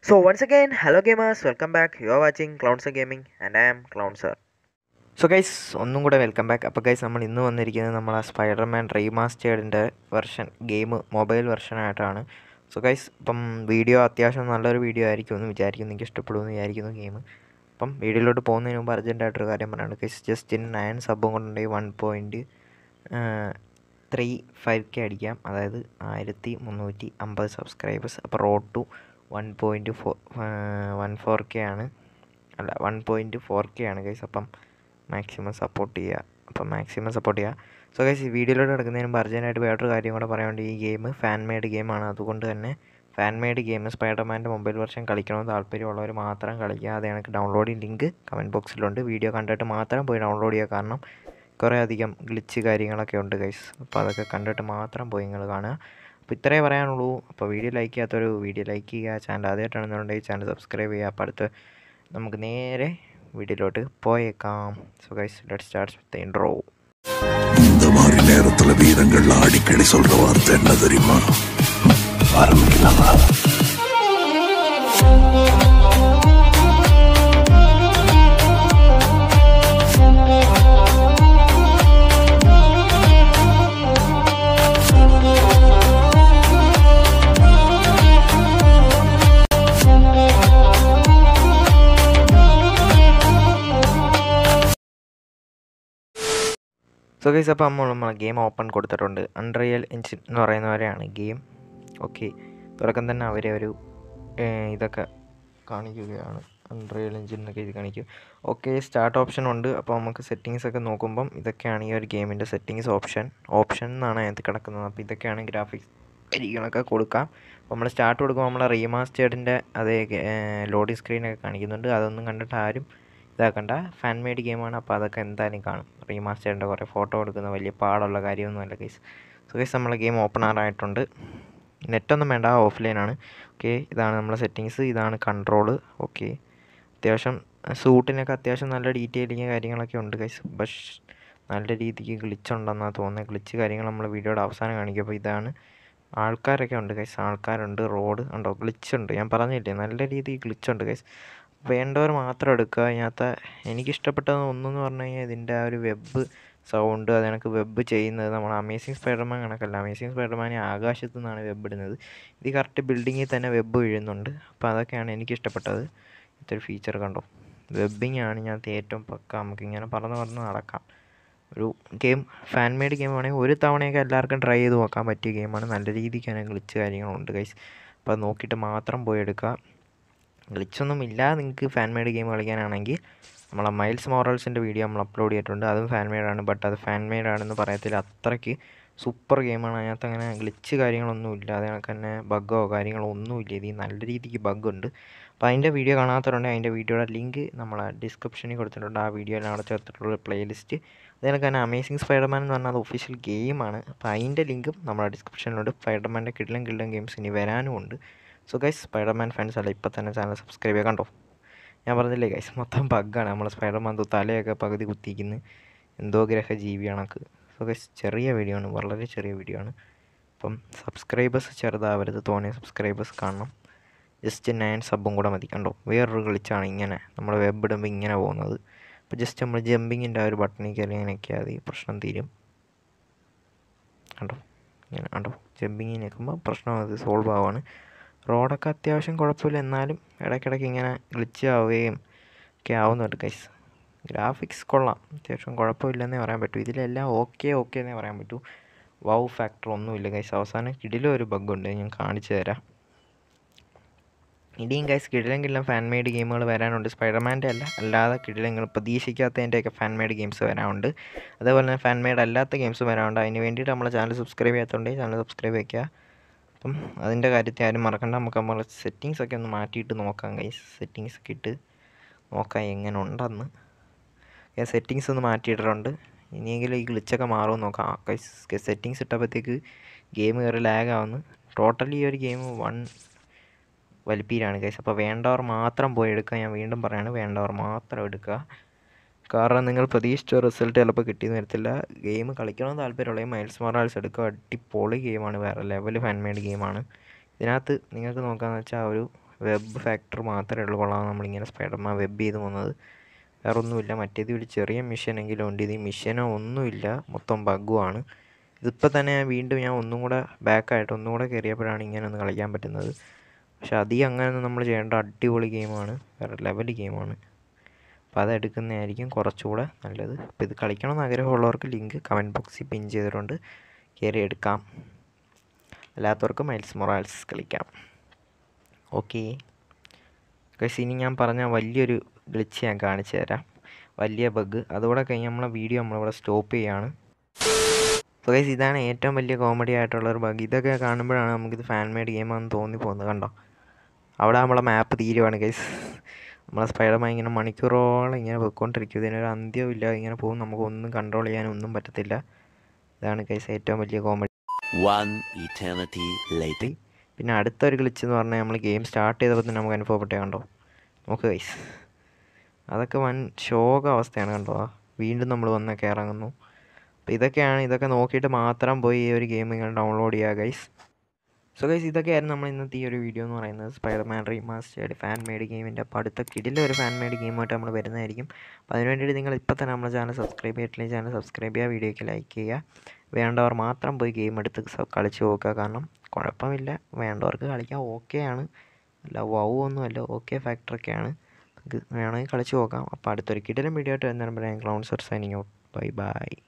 So once again, hello gamers, welcome back. You are watching Clownser Gaming and I am Clownser. So guys ഒന്നും കൂടെ welcome back അപ്പോൾ guys നമ്മൾ ഇന്ന് വന്നിരിക്കുന്നത് നമ്മൾ ആ സ്പൈഡർമാൻ റീമാസ്റ്റേർഡിൻ്റെ വെർഷൻ ഗെയിം മൊബൈൽ വെർഷനായിട്ടാണ് സോ ഗൈസ് ഇപ്പം വീഡിയോ അത്യാവശ്യം നല്ലൊരു വീഡിയോ ആയിരിക്കും എന്ന് വിചാരിക്കുന്നു എനിക്ക് ഇഷ്ടപ്പെടുമെന്ന് വിചാരിക്കുന്നു ഗെയിം അപ്പം വീഡിയോയിലോട്ട് പോകുന്നതിന് മുമ്പ് അർജൻറ്റായിട്ടൊരു കാര്യം പറയാനുണ്ട് ഗൈസ് ജസ്റ്റ് ഇൻ നയൻ സബും കൊണ്ടുണ്ടെങ്കിൽ one point three five K അടിക്കാം അതായത് ആയിരത്തി മുന്നൂറ്റി അമ്പത് സബ്സ്ക്രൈബേഴ്സ് അപ്പോൾ road to one point four one four K ആണ് അല്ല വൺ പോയിൻറ്റ് ഫോർ കെ ആണ് ഗൈസ് അപ്പം മാക്സിമം സപ്പോർട്ട് ചെയ്യുക അപ്പം മാക്സിമം സപ്പോർട്ട് ചെയ്യുക സോ ഗൈസ് ഈ വീഡിയോയിലോട്ട് കിടക്കുന്നതിന് മുമ്പ് അർജൻറ്റായിട്ട് വേറൊരു കാര്യം കൂടെ പറയാൻ വേണ്ടി ഈ ഗെയിം ഫാൻ മെയ്ഡ് ഗെയിമാണ് അതുകൊണ്ട് തന്നെ ഫാൻ മെയ്ഡ് ഗെയിം സ്പൈഡർമാൻ്റെ മൊബൈൽ വെർഷൻ കളിക്കണമെന്ന് താല്പര്യമുള്ളവർ മാത്രം കളിക്കുക അത് എനിക്ക് ഡൗൺലോഡിങ് ലിങ്ക് കമൻറ്റ് ബോക്സിലുണ്ട് വീഡിയോ കണ്ടിട്ട് മാത്രം പോയി ഡൗൺലോഡ് ചെയ്യുക കാരണം കുറേ അധികം ഗ്ലിച്ച് കാര്യങ്ങളൊക്കെ ഉണ്ട് ഗൈസ് അപ്പോൾ അതൊക്കെ കണ്ടിട്ട് മാത്രം പോയി നിങ്ങൾ കാണുക അപ്പോൾ ഇത്രയേ പറയാനുള്ളൂ അപ്പോൾ വീഡിയോ ലൈക്ക് ചെയ്യാത്തൊരു വീഡിയോ ലൈക്ക് ചെയ്യുക ചാനൽ ആദ്യമായിട്ടാണെന്നുണ്ടെങ്കിൽ ചാനൽ സബ്സ്ക്രൈബ് ചെയ്യുക അപ്പോൾ അടുത്ത് നമുക്ക് നേരെ വീഡിയോയിലോട്ട് പോയേക്കാം so guys let start with intro இந்த மாதிரி நேரத்துல வீரங்கள் அடிக்கடி சொல்ற வார்த்தை என்ன தெரியுமா ஆரம்பிக்கலாமா സോ ഗൈസ് അപ്പോൾ നമ്മൾ നമ്മൾ ഗെയിം ഓപ്പൺ കൊടുത്തിട്ടുണ്ട് അൺറിയൽ എഞ്ചിൻ എന്ന് പറയുന്നവരെയാണ് ഗെയിം ഓക്കെ തുടക്കം തന്നെ അവരെ ഒരു ഏഹ്, ഇതൊക്കെ കാണിക്കുകയാണ് അൺറിയൽ എഞ്ചിൻ എന്നൊക്കെ ഇത് കാണിക്കും ഓക്കെ സ്റ്റാർട്ട് ഓപ്ഷൻ ഉണ്ട് അപ്പോൾ നമുക്ക് സെറ്റിങ്സ് ഒക്കെ നോക്കുമ്പം ഇതൊക്കെയാണ് ഈ ഒരു ഗെയിമിൻ്റെ സെറ്റിങ്സ് ഓപ്ഷൻ ഓപ്ഷൻ എന്നാണ് അതിനകത്ത് കിടക്കുന്നത് അപ്പോൾ ഇതൊക്കെയാണ് ഗ്രാഫിക്സ് കാര്യങ്ങളൊക്കെ കൊടുക്കാം അപ്പോൾ നമ്മൾ സ്റ്റാർട്ട് കൊടുക്കുമ്പോൾ നമ്മളെ റീമാസ്റ്റേർഡിൻ്റെ അതേ ലോഡിംഗ് സ്ക്രീനൊക്കെ കാണിക്കുന്നുണ്ട് അതൊന്നും കണ്ടിട്ട് ആരും ഇതാക്കണ്ട ഫാൻ മെയ്ഡ് ഗെയിമാണ് അപ്പോൾ അതൊക്കെ എന്തായാലും കാണും റീമാസ്റ്ററിൻ്റെ കുറേ ഫോട്ടോ എടുക്കുന്ന വലിയ പാടുള്ള കാര്യമൊന്നുമല്ല കേസ് സോ കേസ് നമ്മളെ ഗെയിം ഓപ്പൺ ആറായിട്ടുണ്ട് നെറ്റൊന്നും വേണ്ട ഓഫ്ലൈനാണ് ഓക്കെ ഇതാണ് നമ്മളെ സെറ്റിങ്സ് ഇതാണ് കൺട്രോള് ഓക്കെ അത്യാവശ്യം സൂട്ടിനൊക്കെ അത്യാവശ്യം നല്ല ഡീറ്റെയിലിങ് കാര്യങ്ങളൊക്കെ ഉണ്ട് ഗൈസ് പക്ഷേ നല്ല രീതിക്ക് ഗ്ലിച്ച് ഉണ്ടെന്നാണ് തോന്നുന്നത് ഗ്ലിച്ച് കാര്യങ്ങൾ നമ്മൾ വീഡിയോയുടെ അവസാനം കാണിക്കും അപ്പോൾ ഇതാണ് ആൾക്കാരൊക്കെ ഉണ്ട് ഗൈസ് ആൾക്കാരുണ്ട് റോഡ് ഉണ്ടോ ഗ്ലിച്ച് ഉണ്ട് ഞാൻ പറഞ്ഞില്ലേ നല്ല രീതിക്ക് ഗ്ലിച്ച് ഉണ്ട് ഗൈസ് വേണ്ടവർ മാത്രം എടുക്കുക അതിനകത്ത് എനിക്കിഷ്ടപ്പെട്ടത് ഒന്നെന്ന് പറഞ്ഞു കഴിഞ്ഞാൽ ഇതിൻ്റെ ആ ഒരു വെബ് സൗണ്ട് അത് കണക്ക് വെബ് ചെയ്യുന്നത് നമ്മൾ അമേസിങ് സ്പൈഡർമാൻ കണക്കല്ല അമേസിങ് സ്പൈഡർമാൻ ആകാശത്തു നിന്നാണ് വെബ് ഇടുന്നത് ഇത് കറക്റ്റ് ബിൽഡിങ്ങിൽ തന്നെ വെബ് വീഴുന്നുണ്ട് അപ്പോൾ അതൊക്കെയാണ് എനിക്കിഷ്ടപ്പെട്ടത് ഇതൊരു ഫീച്ചർ കണ്ടോ വെബിങ് ആണ് ഇതിനകത്ത് ഏറ്റവും പക്ക നമുക്ക് ഇങ്ങനെ പറന്ന് പറന്ന് നടക്കാം ഒരു ഗെയിം ഫാൻ മെയ്ഡ് ഗെയിം ആണെങ്കിൽ ഒരു തവണയൊക്കെ എല്ലാവർക്കും ട്രൈ ചെയ്ത് നോക്കാൻ പറ്റിയ ഗെയിമാണ് നല്ല രീതിക്ക് തന്നെ ഗ്ലിച്ച് കാര്യങ്ങളുണ്ട് ഗൈസ് അപ്പോൾ അത് നോക്കിയിട്ട് മാത്രം പോയി എടുക്കുക ഗ്ലിച്ചൊന്നും ഇല്ല നിങ്ങൾക്ക് ഫാൻ മെയ്ഡ് ഗെയിം കളിക്കാനാണെങ്കിൽ നമ്മളെ മൈൽസ് മോറൽസിൻ്റെ വീഡിയോ നമ്മൾ അപ്ലോഡ് ചെയ്തിട്ടുണ്ട് അതും ഫാൻ മെയ്ഡാണ് ബട്ട് അത് ഫാൻ മെയ്ഡാണെന്ന് പറയത്തില്ല അത്രയ്ക്ക് സൂപ്പർ ഗെയിമാണ് അതിനകത്ത് അങ്ങനെ ഗ്ലിച്ച് കാര്യങ്ങളൊന്നും ഇല്ല അത് കണക്ക് തന്നെ ബഗ്ഗോ കാര്യങ്ങളോ ഒന്നുമില്ല ഇതിൽ നല്ല രീതിക്ക് ബഗ് ഉണ്ട് അപ്പോൾ അതിൻ്റെ വീഡിയോ കാണാത്തവരുണ്ടെങ്കിൽ അതിൻ്റെ വീഡിയോയുടെ ലിങ്ക് നമ്മൾ ഡിസ്ക്രിപ്ഷനിൽ കൊടുത്തിട്ടുണ്ട് ആ വീഡിയോയിൽ അവിടെ ചേർത്തിട്ടുള്ള പ്ലേലിസ്റ്റ് അതിനൊക്കെ തന്നെ അമേസിങ് സ്പൈഡർമാൻ എന്ന് പറഞ്ഞാൽ അത് ഒഫീഷ്യൽ ഗെയിമാണ് അപ്പോൾ അതിൻ്റെ ലിങ്കും നമ്മുടെ ഡിസ്ക്രിപ്ഷനിലുണ്ട് സ്പൈഡർമാൻ്റെ കിഡ്ലം കിഡ്ലം ഗെയിംസ് ഇനി വരാനും ഉണ്ട് സോ ഗൈസ് സ്പൈഡർമാൻ ഫാൻസ് അല്ല ഇപ്പോൾ തന്നെ ചാനൽ സബ്സ്ക്രൈബ് ചെയ്യുക കണ്ടോ ഞാൻ പറഞ്ഞില്ലേ ഗൈസ് മൊത്തം ബഗ്ഗാണ് നമ്മൾ സ്പൈഡർമാൻ തു തലയൊക്കെ പകുതി കുത്തിക്കുന്നു എന്തോ ഗ്രഹ ജീവിയാണക്ക് സോ ഗൈസ് ചെറിയ വീഡിയോ ആണ് വളരെ ചെറിയ വീഡിയോ ആണ് അപ്പം സബ്സ്ക്രൈബേഴ്സ് ചെറുതാവരുത് തോന്നിയ സബ്സ്ക്രൈബേഴ്സ് കാണണം ജസ്റ്റ് നയൻ സബും കൂടെ മതി കണ്ടോ വേറൊരു കളിച്ചാണ് ഇങ്ങനെ നമ്മൾ വെബ് ഇടുമ്പോൾ ഇങ്ങനെ പോകുന്നത് അപ്പോൾ ജസ്റ്റ് നമ്മൾ ജമ്പിങ്ങിൻ്റെ ആ ഒരു ബട്ടണിൽ കയറി ഇങ്ങനെ ഞെക്കിയാൽ മതി പ്രശ്നം തീരും കണ്ടോ ഇങ്ങനെ കണ്ടോ ജമ്പിങ് നിൽക്കുമ്പോൾ പ്രശ്നം അത് സോൾവ് ആവുകയാണ് റോഡൊക്കെ അത്യാവശ്യം കുഴപ്പമില്ല എന്നാലും ഇടയ്ക്കിടയ്ക്ക് ഇങ്ങനെ ഗ്ലിച്ച് ആവുകയും ഒക്കെ ആവുന്നുണ്ട് ഗൈസ് ഗ്രാഫിക്സ് കൊള്ളാം അത്യാവശ്യം കുഴപ്പമില്ലെന്നേ പറയാൻ പറ്റൂ ഇതിലെല്ലാം ഓക്കെ ഓക്കെ എന്നേ പറയാൻ പറ്റൂ വൗ ഫാക്ടർ ഒന്നുമില്ല ഗൈസ് അവസാനം കിടിലും ഒരു ബഗ്ഗുണ്ട് ഞാൻ കാണിച്ചു തരാം ഇനിയും ഗൈസ് കിടിലം കിടിലം ഫാൻ മെയ്ഡ് ഗെയിമുകൾ വരാനുണ്ട് സ്പൈഡർമാൻ്റെ അല്ല അല്ലാതെ കിടിലങ്ങൾ പ്രതീക്ഷിക്കാത്തതിൻ്റെയൊക്കെ ഫാൻ മെയ്ഡ് ഗെയിംസ് വരാനുണ്ട് അതേപോലെ തന്നെ ഫാൻ മെയ്ഡ് അല്ലാത്ത ഗെയിംസ് വരാനുണ്ട് അതിന് വേണ്ടിയിട്ട് നമ്മളെ ചാനൽ സബ്സ്ക്രൈബ് ചെയ്യാത്തതുകൊണ്ട് ചാനൽ സബ്സ്ക്രൈബ് വയ്ക്കുക അപ്പം അതിൻ്റെ കാര്യത്തിൽ ആരും മറക്കണ്ട നമുക്ക് നമ്മൾ സെറ്റിങ്സ് ഒക്കെ ഒന്ന് മാറ്റിയിട്ട് നോക്കാം ഗൈസ് സെറ്റിങ്സ് ഒക്കെ ഇട്ട് നോക്കാം എങ്ങനെ ഉണ്ടെന്ന് സെറ്റിങ്സ് ഒന്ന് മാറ്റിയിട്ടിട്ടുണ്ട് ഇനിയെങ്കിലും ഈ ഗ്ലിച്ചൊക്കെ മാറുമെന്ന് നോക്കാം ഗൈസ് സെറ്റിങ്സ് ഇട്ടപ്പോഴത്തേക്ക് ഗെയിം കയറി ലാഗ് ആവുന്നു ടോട്ടലി ഈ ഒരു ഗെയിം വൺ വലിപ്പീരാണ് ഗൈസ് അപ്പോൾ വേണ്ടവർ മാത്രം പോയി എടുക്കുക ഞാൻ വീണ്ടും പറയാണ് വേണ്ടവർ മാത്രം എടുക്കുക കാരണം നിങ്ങൾ പ്രതീക്ഷിച്ച റിസൾട്ട് ചിലപ്പോൾ കിട്ടിയെന്ന് വരത്തില്ല ഗെയിം കളിക്കണമെന്ന് താല്പര്യമുള്ള മൈൽസ് മൊറാൾസ് എടുക്കുക അടിപൊളി ഗെയിമാണ് വേറെ ലെവൽ ഫാൻ മെയ്ഡ് ഗെയിമാണ് ഇതിനകത്ത് നിങ്ങൾക്ക് നോക്കാമെന്ന് വെച്ചാൽ ഒരു വെബ് ഫാക്ടർ മാത്രമേ ഉള്ളൂ കൊള്ളാം നമ്മളിങ്ങനെ സ്പൈഡർമാൻ വെബ് ചെയ്ത് പോകുന്നത് വേറെ ഒന്നുമില്ല മറ്റേത് ഒരു ചെറിയ മിഷനെങ്കിലും ഉണ്ട് ഇത് മിഷനോ ഒന്നുമില്ല മൊത്തം ബഗ്ഗുമാണ് ഇതിപ്പോൾ തന്നെ വീണ്ടും ഞാൻ ഒന്നും കൂടെ ബാക്കായിട്ട് ഒന്നും കൂടെ കയറിയപ്പോഴാണ് ഇങ്ങനെ ഒന്ന് കളിക്കാൻ പറ്റുന്നത് പക്ഷെ അധികം അങ്ങനെയൊന്നും നമ്മൾ ചെയ്യേണ്ട അടിപൊളി ഗെയിമാണ് വേറെ ലെവൽ ഗെയിമാണ് അപ്പോൾ അതെടുക്കുന്നതായിരിക്കും കുറച്ചുകൂടെ നല്ലത് അപ്പോൾ ഇത് കളിക്കണമെന്ന് ആഗ്രഹമുള്ളവർക്ക് ലിങ്ക് കമൻറ്റ് ബോക്സിൽ പിൻ ചെയ്തിട്ടുണ്ട് കയറി എടുക്കാം അല്ലാത്തവർക്ക് മൈൽസ് മൊറാൽസ് കളിക്കാം ഓക്കെ പക്ഷേ ഇനി ഞാൻ പറഞ്ഞ വലിയൊരു ഗ്ലിച്ച് ഞാൻ കാണിച്ചു തരാം വലിയ ബഗ് അതുകൂടെ കഴിഞ്ഞ് നമ്മളെ വീഡിയോ നമ്മളിവിടെ സ്റ്റോപ്പ് ചെയ്യാണ് സോ ഗൈസ് ഇതാണ് ഏറ്റവും വലിയ കോമഡി ആയിട്ടുള്ള ഒരു ബഗ് ഇതൊക്കെ കാണുമ്പോഴാണ് നമുക്കിത് ഫാൻ മെയ്ഡ് ഗെയിമാണെന്ന് തോന്നി പോകുന്നത് കണ്ടോ അവിടെ നമ്മളെ മാപ്പ് തീരുവാണ് ഗൈസ് നമ്മളെ സ്പൈഡർമാൻ ഇങ്ങനെ മണിക്കൂറോളം ഇങ്ങനെ പോയിക്കൊണ്ടിരിക്കും ഇതിനൊരു അന്ത്യമില്ല ഇങ്ങനെ പോകും നമുക്ക് ഒന്നും കൺട്രോൾ ചെയ്യാനൊന്നും പറ്റത്തില്ല ഇതാണ് ഗൈസ് ഏറ്റവും വലിയ കോമഡി One eternity later. പിന്നെ അടുത്തൊരു ഗ്ലിച്ച് എന്ന് പറഞ്ഞാൽ നമ്മൾ ഗെയിം സ്റ്റാർട്ട് ചെയ്തപ്പോൾ തന്നെ നമുക്ക് അനുഭവപ്പെട്ടേ കണ്ടോ നോക്ക് ഗൈസ് അതൊക്കെ വൻ ശോക അവസ്ഥയാണ് കണ്ടോ വീണ്ടും നമ്മൾ വന്നൊക്കെ ഇറങ്ങുന്നു അപ്പോൾ ഇതൊക്കെയാണ് ഇതൊക്കെ നോക്കിയിട്ട് മാത്രം പോയി ഈ ഒരു ഗെയിം ഇങ്ങനെ ഡൗൺലോഡ് ചെയ്യുക ഗൈസ് സോ ഗൈസ് ഇതൊക്കെയായിരുന്നു നമ്മൾ ഇന്നത്തെ ഈ ഒരു വീഡിയോ എന്ന് പറയുന്നത് സ്പൈഡർമാൻ റീമാസ്റ്റേഡ് ഫാൻ മെയ്ഡ് ഗെയിമിൻ്റെ അപ്പോൾ അടുത്ത കിടിലെ ഒരു ഫാൻ മെയ്ഡ് ഗെയിമായിട്ട് നമ്മൾ വരുന്നതായിരിക്കും അപ്പോൾ അതിന് വേണ്ടിയിട്ട് നിങ്ങൾ ഇപ്പോൾ തന്നെ നമ്മുടെ ചാനൽ സബ്സ്ക്രൈബ് ചെയ്തിട്ടില്ലെങ്കിൽ ചാനൽ സബ്സ്ക്രൈബ് ചെയ്യുക വീഡിയോയ്ക്ക് ലൈക്ക് ചെയ്യുക വേണ്ടവർ മാത്രം പോയി ഗെയിം എടുത്ത് സ- കളിച്ച് നോക്കുക കാരണം കുഴപ്പമില്ല വേണ്ടവർക്ക് കളിക്കാൻ ഓക്കെയാണ് അല്ല വൗ ഒന്നുമല്ല ഓക്കെ ഫാക്ടറൊക്കെയാണ് വേണമെങ്കിൽ കളിച്ച് നോക്കാം അപ്പോൾ അടുത്തൊരു കിടിലം വീഡിയോ ആയിട്ട് വരുന്നതിന് ഞാൻ clowns signing out bye by